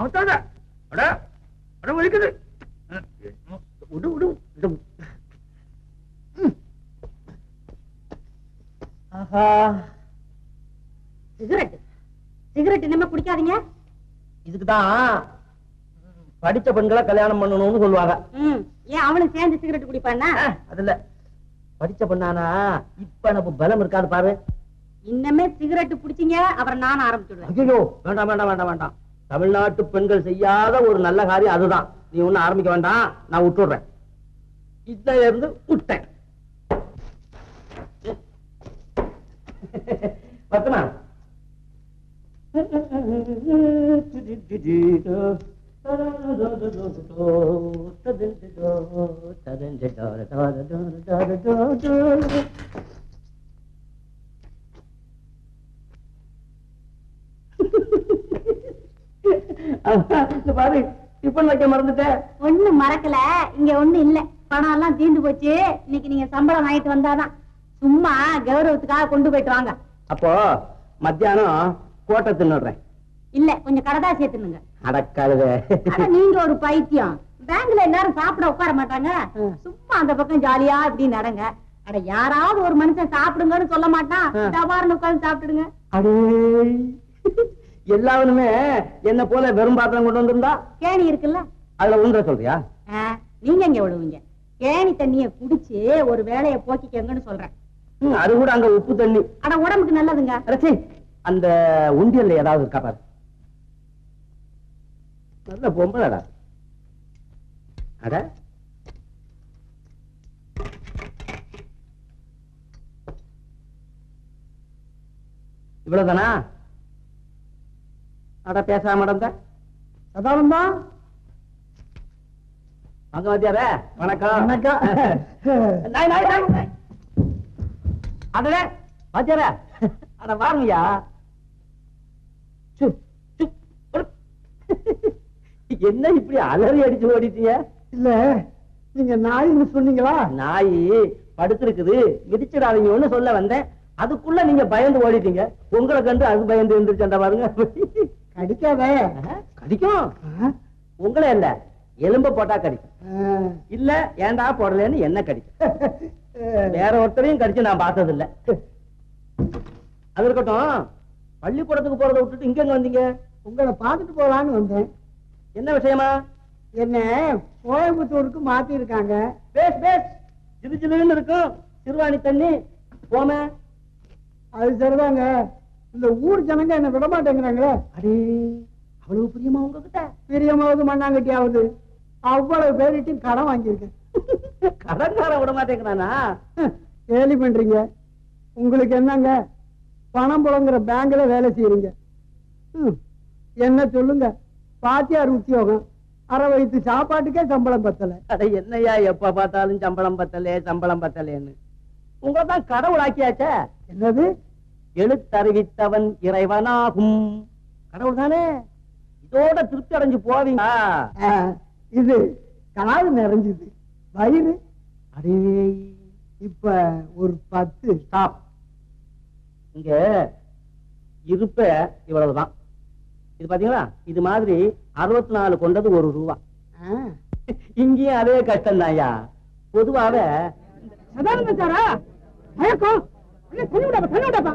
அவத்தாத அட அட வலிக்குது விடு விடு விடு. ஆஹா சிகரெட் சிகரெட் இனிமே குடிக்காதீங்க இதுக்குதான் படிச்ச பெண்களை கல்யாணம் பண்ணணும்னு சொல்லுவாங்க ம் ஏன் அவனும் சேர்ந்து சிகரெட் குடிப்பானா அஹ், அது இல்ல படிச்ச பெண்ணானா இப்ப நம்ம பலம் இருக்காது பாரு இன்னமே சிகரெட் புடிச்சீங்க அப்புறம் நான் ஆரம்பிச்சுடுவேன் ஐயோ வேண்டாம் வேண்டாம் வேண்டாம் வேண்டாம் தமிழ்நாட்டு பெண்கள் செய்யாத ஒரு நல்ல காரியம் அதுதான் நீ ஒண்ணும் ஆரம்பிக்க வேண்டாம் நான் விட்டுடுறேன் இதுல இருந்து விட்டேன் பத்துமா இந்த பாரு டிஃபன் வைக்க மறந்துட்டேன் ஒண்ணு மறக்கல இங்க ஒண்ணு இல்ல பணம் எல்லாம் தீர்ந்து போச்சு இன்னைக்கு நீங்க சம்பளம் வாங்கிட்டு வந்தாதான் சும்மா கௌரவத்துக்காக கொண்டு போயிட்டு வாங்க அப்போ மத்தியானம் கோட்டை தின்னுடுறேன் இல்ல கொஞ்சம் கடதா சேர்த்துனுங்க அடக்காளுத ஆனா நீங்க ஒரு பைத்தியம் பேங்க்ல எல்லாரும் சாப்பிட உட்கார மாட்டாங்க சும்மா அந்த பக்கம் ஜாலியா இப்படி நடங்க அட யாராவது ஒரு மனுஷன் சாப்பிடுங்கன்னு சொல்ல மாட்டான் ஆ. டபார்னு உட்கார்ந்து சாப்பிட்டுடுங்க அடே எல்லாருமே என்ன போல வெறும் பாத்திரம் கொண்டு வந்திருந்தா கேணி இருக்குல்ல அதுல உண்ட சொல்றியா ஆ, நீங்க எங்க விடுவீங்க கேணி தண்ணிய குடிச்சு ஒரு வேலைய போக்கிக்கங்கன்னு சொல்றேன் ம், அது கூட அங்க உப்பு தண்ணி அட உடம்புக்கு நல்லதுங்க அடச்சி அந்த உண்டியல்ல ஏதாவது இருக்கா பாரு நல்ல பொம்பளடா அட இவ்வளவுதானா அட பேசாம நடந்த சதானந்தா அங்க வாத்தியாரே வணக்கம் வணக்கம். நாய், நாய், நாய், நாய். அடடே வாத்தியாரே அட வாருங்கய்யா சு, சு, ஒரு. என்ன இப்படி அலறி அடிச்சு ஓடிட்டீங்க இல்ல நீங்க நாயின்னு சொன்னீங்களா நாய் படுத்திருக்குது மிதிச்சிடாதீங்கன்னு சொல்ல வந்தேன் அதுக்குள்ள நீங்க பயந்து ஓடிட்டீங்க உங்களை கண்டு அது பயந்து இருந்துருச்சா பாருங்க கடிக்காதே ஆஹா, கடிக்கும் உங்களே இல்ல எலும்ப போட்டா கடிக்கும் ஆ. இல்ல ஏன்டா போடலன்னு என்ன கடிக்கும் வேற ஒருத்தரையும் கடிச்சு நான் பார்த்தது இல்ல அது இருக்கட்டும் பள்ளிக்கூடத்துக்கு போறதை விட்டுட்டு இங்க எங்க வந்தீங்க உங்களை பார்த்துட்டு போலான்னு வந்தேன் என்ன விஷயமா என்ன கோயம்புத்தூருக்கு மாத்தி இருக்காங்க பேஸ் பேஸ் சிறு சிலுன்னு இருக்கும் சிறுவாணி தண்ணி போமே அது சரிதாங்க இந்த ஊர் ஜனங்க என்ன விட மாட்டேங்கிறாங்களே அடே அவ்வளவு பிரியமா உங்ககிட்ட பிரியமாவது மண்ணாங்கட்டியாவது அவ்வளவு பேரிட்டையும் கடன் வாங்கியிருக்கேன் கடன்காரன் விட மாட்டேங்கிறானா கேலி பண்றீங்க உங்களுக்கு என்னங்க பணம் புழங்குற பேங்க்ல வேலை செய்யறீங்க ம், என்ன சொல்லுங்க பாத்தியார் உத்தியோகம் அரை வயிற்று சாப்பாட்டுக்கே சம்பளம் பத்தல அட என்னய்யா எப்ப பார்த்தாலும் சம்பளம் பத்தலே சம்பளம் பத்தலேன்னு உங்களை தான் கடவுள் ஆக்கியாச்சே என்னது எழுத்தறிவித்தவன் இறைவனாகும் கடவுள் தானே இதோட திருப்தி அடைஞ்சு போவீங்க ஆ, இது காது நிறைஞ்சது வயிறு அடே இப்ப ஒரு பத்து ஸ்டாப் இங்க இருப்ப இவ்வளவுதான் இது பாத்தீங்களா இது மாதிரி அறுபத்தி நாலு கொண்டது ஒரு ரூபா ஆ. இங்கேயும் அதே கஷ்டம் தான்யா பொதுவாக சதானந்த சாரா மயக்கம் அண்ணே, தண்ணி விடாப்பா தண்ணி விடாப்பா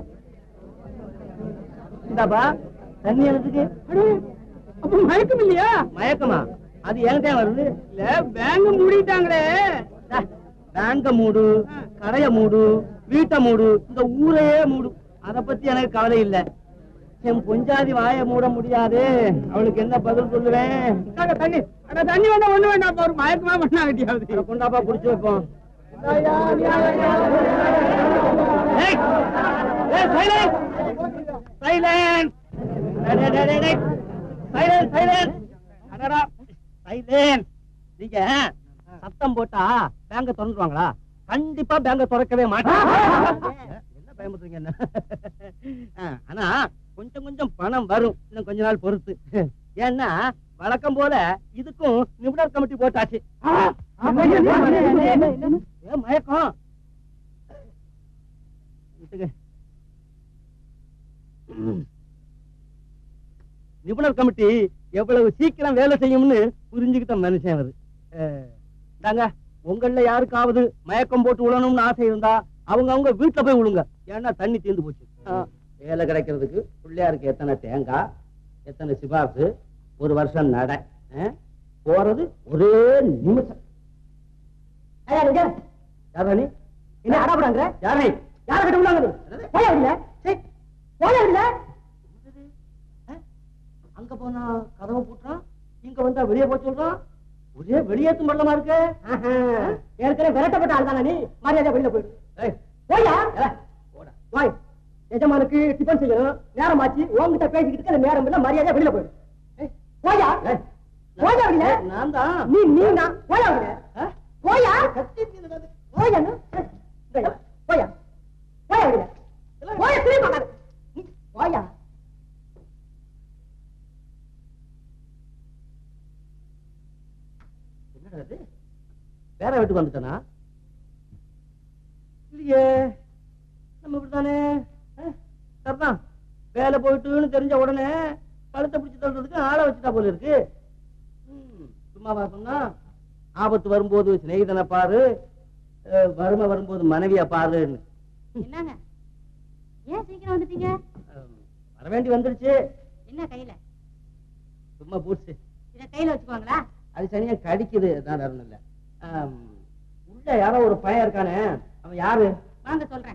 இந்தாப்பா தண்ணி எனக்கு அடே, அப்ப மயக்கம் இல்லையா மயக்கமா அது என்கிட்ட வருது இல்ல பேங்க் மூடிட்டாங்களே டா, பேங்க மூடு கடைய மூடு வீட்டை மூடு இந்த ஊரையே மூடு அத பத்தி எனக்கு கவலை இல்ல என் பொஞ்சாதி வாய மூட முடியாது அவளுக்கு என்ன பதில் சொல்லுவேன் இந்தாங்க தண்ணி அட தண்ணி வேண்டாம் ஒண்ணு வேண்டாம் ஒரு மயக்கமா பண்ணா அட, கட்டியாவது கொண்டாப்பா குடிச்சு வைப்போம் ஏய், ஏய், silence! Silence! டேய், டேய், டேய், டேய், டேய். Silence, silence! அடடா, silence! நீங்க சத்தம் போட்டா பேங்க திறந்துருவாங்களா கண்டிப்பா பேங்க திறக்கவே மாட்டாங்க என்ன பயமுறுத்துறீங்க என்ன ஆ, ஆனா கொஞ்சம் கொஞ்சம் பணம் வரும் இன்னும் கொஞ்ச நாள் பொறுத்து ஏன்னா வழக்கம் போல இதுக்கும் நிபுணர் கமிட்டி போட்டாச்சு ஏன் மயக்கம் விட்டுங்க. ம். நிபுணர் கமிட்டி எவ்வளவு சீக்கிரம் வேலை செய்யும்னு புரிஞ்சுக்கிட்ட மனுஷன் அவரு அஹ், இந்தாங்க உங்கள யாருக்காவது மயக்கம் போட்டு விழணும்னு ஆசை இருந்தா அவங்க அவங்க வீட்டுல போய் விழுங்க ஏன்னா தண்ணி தீர்ந்து போச்சு அஹ், வேலை கிடைக்கிறதுக்கு பிள்ளையாருக்கு எத்தனை தேங்காய் எத்தனை சிபாசு ஒரு வருஷம் நட அஹ், போறது ஒரே நிமிஷம் யாரா நீ என்ன அடாபடாங்க யார் நீ யார கிட்ட உள்ளாங்க நீ போய இல்ல போய இல்ல அங்க போனா கதவை பூட்டுறான் இங்க வந்தா வெளியே போய் சொல்றான் ஒரே வெளியேத்து மண்டலமா இருக்கு ஏற்கனவே விரட்டப்பட்ட ஆள் தானே நீ மரியாதை வெளியில போயிடு ஏய், போயா ஏலே, போடா. வாய் எஜமானுக்கு டிபன் செய்யணும் நேரம் ஆச்சு உன்கிட்ட பேசிக்கிட்டு இருக்க நேரம் இல்ல மரியாதை வெளியில போயிடு ஏய், போயா ஏய், போயா வெளியில ஏய், நான் தான் நீ நீ நான் போயா வெளியில ஆ? போயா போயா போயா போயா வெளியில போயா திரும்பி பார்க்காத. நீ போயா என்னடா இது வேற வீட்டுக்கு வந்துட்டனா இல்லையே நம்ம இப்படித்தானே அஹ், சரிதான் வேலை போயிட்டுன்னு தெரிஞ்ச உடனே பழத்தை பிடிச்சி தள்ளுறதுக்கு ஆளை வச்சுட்டா போல இருக்கு ம், சும்மாவா சொன்னா ஆபத்து வரும்போது சிநேகிதனை பாரு அஹ், வறுமை வரும்போது மனைவிய பாருன்னு என்னங்க ஏன் சீக்கிரம் வந்துட்டீங்க அஹ், வர வேண்டி வந்துருச்சு என்ன கையில சும்மா பூட்ஸ் இத கையில வச்சுக்குவாங்களா அது சரியா கடிக்குது தான் வேற இல்ல உள்ள யாரோ ஒரு பையன் இருக்கானே அவன் யாரு வாங்க சொல்றேன்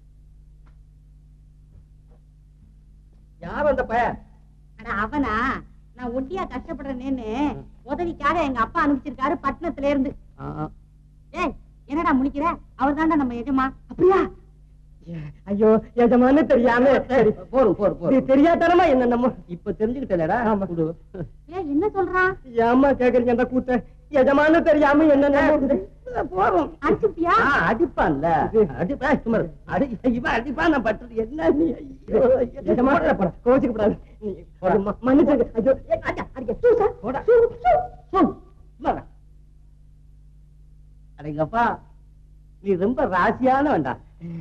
யார் அந்த பையன் அட அவனா நான் ஒண்டியா கஷ்டப்படுறேன்னு உதவிக்காக எங்க அப்பா அனுப்பிச்சிருக்காரு பட்டணத்துல இருந்து ஆ, ஆ. ஏய் என்னடா முடிக்கிற அவர் நம்ம எஜமா அப்படியா ஐயோ எஜமானு தெரியாம சரி, போரும் போரும் இது போரும் தெரியாதனமா என்ன நம்ம இப்ப தெரிஞ்சுக்கிட்டேலடா ஆமா. குடு ஏய் என்ன சொல்றான் ஏமா கேக்குறீங்க அந்த கூத்த எஜமானு தெரியாம என்ன நம்ம போறோம் அடிச்சுட்டியா ஆ, அடிப்பான்ல அடிப்பா சும்மா இரு. அடி இவன் அடிப்பா நான் பட்டது என்ன நீ ஐயோ, ஐயோ. எஜமான போடா, போடா. கோச்சுக்க கூடாது போடா. மன்னிச்சுங்க ஐயோ ஏ, அடிக்க, அடிக்க. சூ, சார். போடா. சூ, சூ, சூ. சும்மா இரு. அடேங்கப்பா நீ ரொம்ப ராசியான வேண்டாம்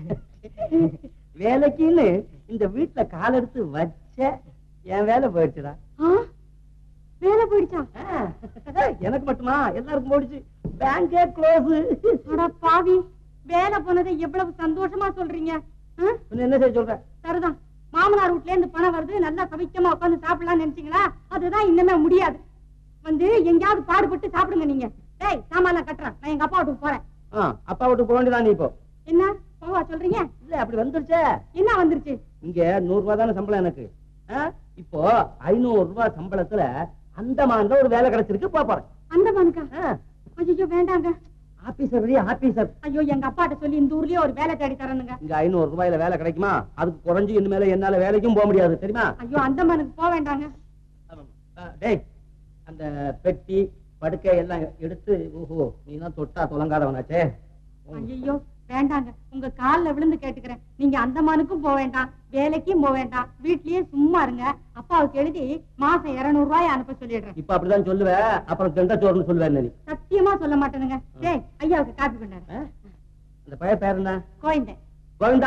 வேலைக்குன்னு இந்த வீட்டுல கால் எடுத்து வச்ச என் வேலை போயிடுச்சுடா ஆ? வேலை போயிடுச்சா ஆ, எனக்கு மட்டுமா எல்லாருக்கும் போயிடுச்சு பேங்கே க்ளோஸ் அட பாவி வேலை போனதை எவ்வளவு சந்தோஷமா சொல்றீங்க ஆ? என்ன செய்ய சொல்ற சரிதான் மாமனார் வீட்ல இருந்து பணம் வருது நல்லா சவிக்கமா உட்கார்ந்து சாப்பிடலாம்னு நினைச்சீங்களா அதுதான் இன்னமே முடியாது வந்து எங்கேயாவது பாடுபட்டு சாப்பிடுங்க நீங்க டேய் சாமான் கட்டுறேன் நான் எங்க அப்பா வீட்டுக்கு போறேன் ஆ, அப்பா விட்டு போக வேண்டியதான் நீ இப்போ என்ன போவா சொல்றீங்க இல்ல அப்படி வந்துருச்சே என்ன வந்துருச்சு இங்க நூறு ரூபாய் தானே சம்பளம் எனக்கு ஆ? இப்போ ஐநூறு ரூபாய் சம்பளத்துல அந்தமான்ல ஒரு வேலை கிடைச்சிருக்கு போப் போறேன் அந்த மனுக்கா ஆ, ஐயோ வேண்டாங்க ஆபீசர் ஆபீசர் ஐயோ எங்க அப்பாட்ட சொல்லி இந்த ஊர்லயே ஒரு வேலை தேடி தரணுங்க இங்க ஐநூறு ரூபாயில வேலை கிடைக்குமா அதுக்கு குறைஞ்சு இனிமேல என்னால வேலைக்கும் போக முடியாது தெரியுமா ஐயோ அந்த மனுக்கு போக வேண்டாங்க ஆ, டேய் அந்த பெட்டி படுக்கை எல்லாம் எடுத்து ஓஹோ நீ தான் தொட்டா தொலங்காதவனாச்சே ஐயோ வேண்டாங்க உங்க கால்ல விழுந்து கேட்டுக்கிறேன் நீங்க அந்தமானுக்கும் போக வேண்டாம் வேலைக்கும் போக வேண்டாம் வீட்லயே சும்மா இருங்க அப்பாவுக்கு எழுதி மாசம் இருநூறு ரூபாய் அனுப்ப சொல்லிடுறேன் இப்ப அப்படிதான் சொல்லுவேன் அப்புறம் கெண்டச்சோறுன்னு சொல்லுவேன் நீ சத்தியமா சொல்ல மாட்டேனுங்க டேய் ஐயாவுக்கு காப்பி கொண்டாரு ஆ? அந்த பையன் பேர் என்ன கோயந்தேன் கோவிந்தா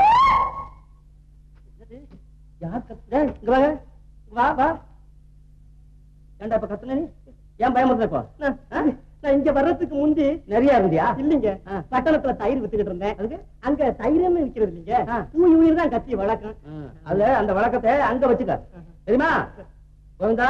என்னது? யார் கத்து டேய், இங்க வாங்க இங்க வா வா ஏன்டா இப்ப கத்துன நீ ஏன் பயமுறுத்த இப்போ நான் நான் இங்க வர்றதுக்கு முந்தி நிறைய இருந்தியா இல்லைங்க ஆ. பட்டணத்துல தயிர் வித்துக்கிட்டு இருந்தேன் அதுக்கு அங்க தயிர்னு விக்கிறது இல்லைங்க ஆ. ஊய் ஊயிர் தான் கத்தி வழக்கம் ஆ, அதுல அந்த வழக்கத்தை அங்க வச்சுக்க தெரியுமா கோவிந்தா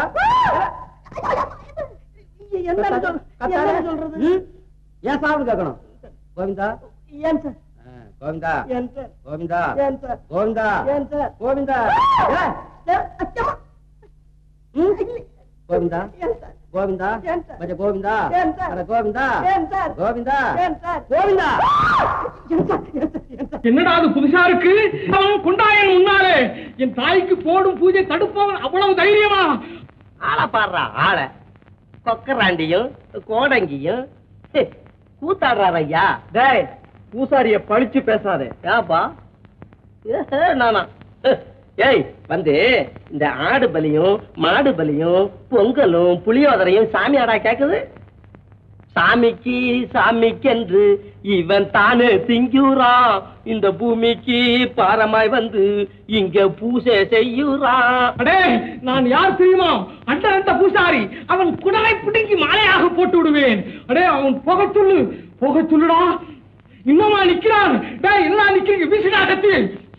என்ன கத்தாத, சொல்- கத்தாத. என்ன சொல்றது ம்? ஏன் சாப்பிடு கேட்கணும் கோவிந்தா ஏன் சார் ஆ, கோவிந்தா ஏன் சார் கோவிந்தா ஏன் சார் கோவிந்தா ஏன் சார் கோவிந்தா ஏய், ஏ, அச்சம்மா. ம்? கோவிந்தா ஏன் சார் கோவிந்தா ஏன் சார்? மச்ச கோவிந்தா ஏன் சார்? அட கோவிந்தா ஏன் சார் கோவிந்தா ஏன் சார் கோவிந்தா ஏன் சார் ஏன் சார் ஏன் சார் என்னடா அது புதுசா இருக்கு அவன் குண்டாயன் முன்னாலே என் தாய்க்கு போடும் பூஜை தடுப்பவன் அவ்வளவு தைரியமா ஆளை பாடுறா ஆளை கொக்கராண்டியும் கோடங்கியும் கூத்தாடுறாரு ஐயா டேய் பூசாரிய பழிச்சு பேசாதே ஏப்பா ஏஹே, நானா ஏ, ஏய் வந்து இந்த ஆடு பலியும் மாடு பலியும் பொங்கலும் புளியோதரையும் சாமியாடா கேக்குது சாமிக்கு சாமிக்கென்று இவன் தானே திங்குறான் இந்த பூமிக்கு பாரமாய் வந்து இங்க பூசை செய்யுறான் அடே நான் யார் தெரியுமா அண்டரந்த பூசாரி அவன் குடலை பிடுங்கி மாலையாக போட்டு விடுவேன் அடே அவன் போக சொல்லு போக சொல்லுடா இன்னமா நிக்கிறான் டேய் என்ன நிக்கிறீங்க வீசிடா கத்தி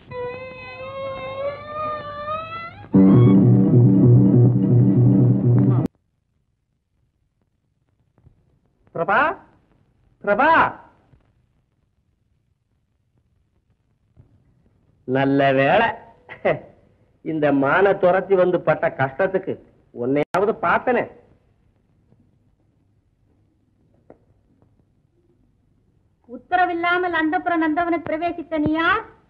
பிரபா பிரபா நல்ல வேளை இந்த மான துரத்தி வந்து பட்ட கஷ்டத்துக்கு உன்னையாவது பார்த்தனே உத்தரவில்லாமல் அந்தப்புற நந்தவனை பிரவேசித்த நீயா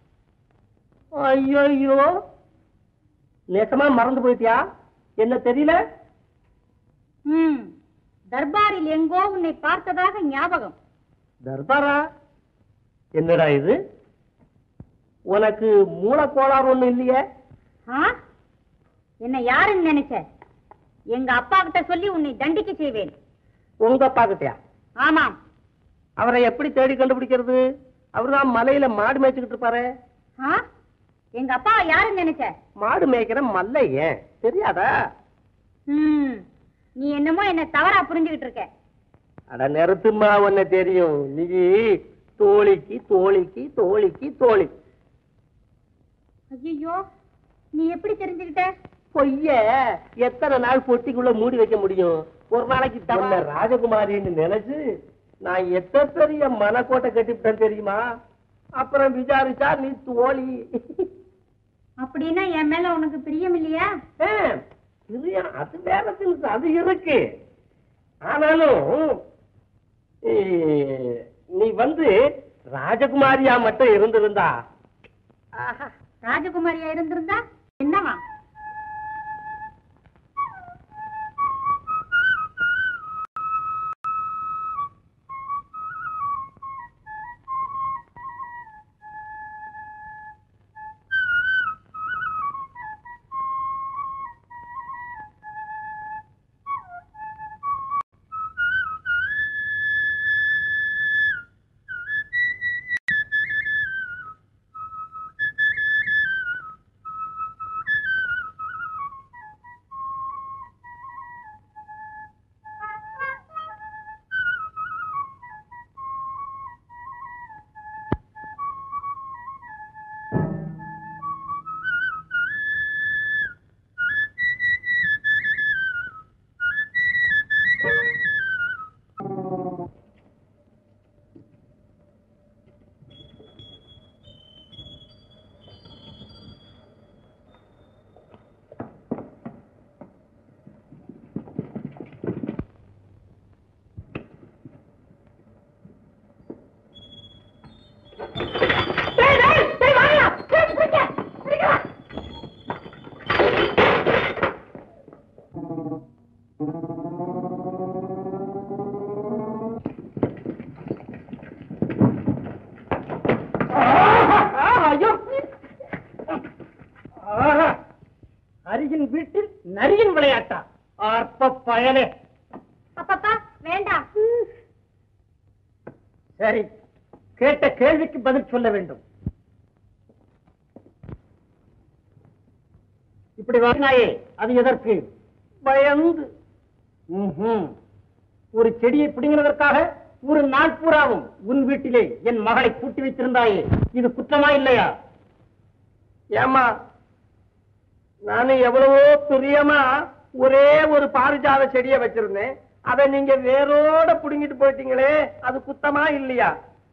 ஐயோ நேசமா மறந்து போயிட்டியா என்ன தெரியல ம் தர்பாரில் எங்கோ உன்னை பார்த்ததாக ஞாபகம் தர்பாரா என்னடா இது உனக்கு மூலக்கோளாறு ஒண்ணு இல்லையே ஆ என்ன யாருன்னு நினைச்ச எங்க அப்பா கிட்ட சொல்லி உன்னை தண்டிக்க செய்வேன் உங்க அப்பா கிட்டயா ஆமாம் அவரை எப்படி தேடி கண்டுபிடிக்கிறது அவர்தான் மலையில மாடு மேய்ச்சிக்கிட்டு இருப்பாரு ஆ எங்க அப்பா யாருன்னு நினைச்ச மாடு மேய்க்கிற மல்ல ஏன் தெரியாதா ம் நீ என்னமோ என்ன தவறா புரிஞ்சுகிட்டு இருக்க அட நிறுத்துமா உன்னை தெரியும் நீ தோழிக்கு தோழிக்கு தோழிக்கு தோழி ஐயோ நீ எப்படி தெரிஞ்சுக்கிட்ட பொய்ய எத்தனை நாள் பொட்டிக்குள்ள மூடி வைக்க முடியும் ஒரு நாளைக்கு தவணை ராஜகுமாரின்னு நினைச்சு நான் எத்த பெரிய மனக்கோட்டை கட்டிவிட்டேன் தெரியுமா அப்புறம் விசாரிச்சா நீ தோழி அப்படின்னா என் மேல உனக்கு பிரியம் இல்லையா ஆ, பிரியம் அது வேற திங்ஸ் அது இருக்கு ஆனாலும் ஏ, நீ வந்து ராஜகுமாரியா மட்டும் இருந்திருந்தா ஆஹா ராஜகுமாரியா இருந்திருந்தா என்னவா ஐயோ ஆஹா. அருகின் வீட்டில் நரியின் விளையாட்டா அற்ப பயலே அப்பப்பா வேண்டாம் சரி கேட்ட கேள்விக்கு பதில் சொல்ல வேண்டும் இப்படி வாங்கினாயே அது எதற்கு பயந்து ம்ஹும். ஒரு செடியை பிடுங்கினதற்காக ஒரு நாள் பூராவும் உன் வீட்டிலே என் மகளை பூட்டி வைத்திருந்தாயே இது குற்றமா இல்லையா ஏமா நானும் எவ்வளவோ பிரியமா ஒரே ஒரு பாரிஜாத செடியை வச்சிருந்தேன் அதை நீங்க வேரோட புடுங்கிட்டு போயிட்டீங்களே அது குத்தமா இல்லையா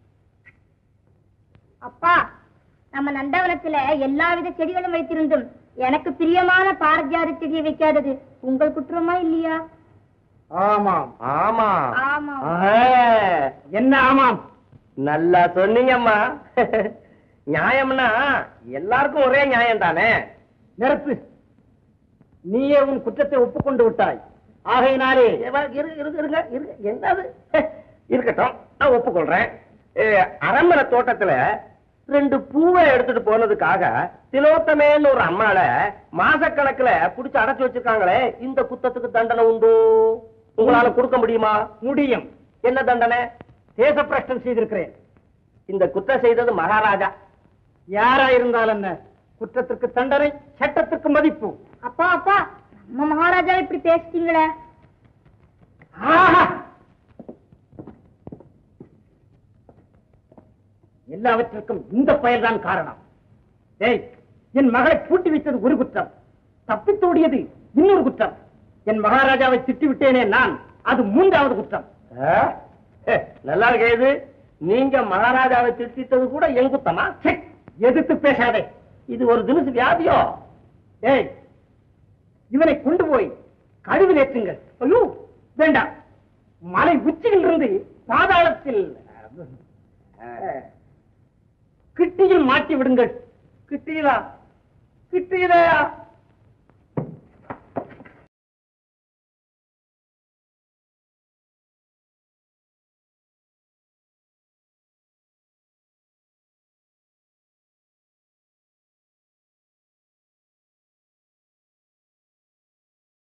அப்பா நம்ம நந்தவனத்துல எல்லாவித செடிகளும் வைத்திருந்தும் எனக்கு பிரியமான பாரஜாத செடியை வைக்காதது உங்கள் குற்றமா இல்லையா ஆமாம் ஆமா ஆமா என்ன ஆமாம் நல்லா சொன்னீங்கம்மா நியாயம்னா எல்லாருக்கும் ஒரே நியாயம் தானே நிரப்பு நீயே உன் குற்றத்தை ஒப்புக்கொண்டு விட்டாய் ஆகையினாலே இருங்க இருங்க இருங்க என்னது இருக்கட்டும் நான் ஒப்புக்கொள்றேன் ஏ, அரண்மனை தோட்டத்துல ரெண்டு பூவை எடுத்துட்டு போனதுக்காக திலோத்தமேன்னு ஒரு அம்மாள மாசக்கணக்குல புடிச்சு அடைச்சு வச்சிருக்காங்களே இந்த குத்தத்துக்கு தண்டனை உண்டு உங்களால கொடுக்க முடியுமா முடியும் என்ன தண்டனை தேச பிரஷ்டம் செய்திருக்கிறேன் இந்த குற்றம் செய்தது மகாராஜா யாரா இருந்தால் என்ன குற்றத்திற்கு தண்டனை சட்டத்திற்கு மதிப்பு அப்பா அப்பா நம்ம மகாராஜா இப்படி பேசிட்டீங்களே ஆஹா! எல்லாவற்றிற்கும் இந்த பயல்தான் காரணம் ஏய் என் மகளை பூட்டி வைத்தது ஒரு குற்றம் தப்பித்தோடியது இன்னொரு குற்றம் என் மகாராஜாவை திட்டிவிட்டேனே நான் அது மூன்றாவது குற்றம் நல்லா இருக்கிறது நீங்க மகாராஜாவை திட்டித்தது கூட என் குத்தமா ச்சே, எதிர்த்து பேசாதே இது ஒரு தினசு வியாதியோ ஏய் இவனை கொண்டு போய் கழுவில் ஏற்றுங்கள் ஐயோ வேண்டாம் மலை உச்சியில் இருந்து பாதாளத்தில் அஹ், கிட்டியில் மாட்டி விடுங்கள் கிட்டியிலா கிட்டியிலையா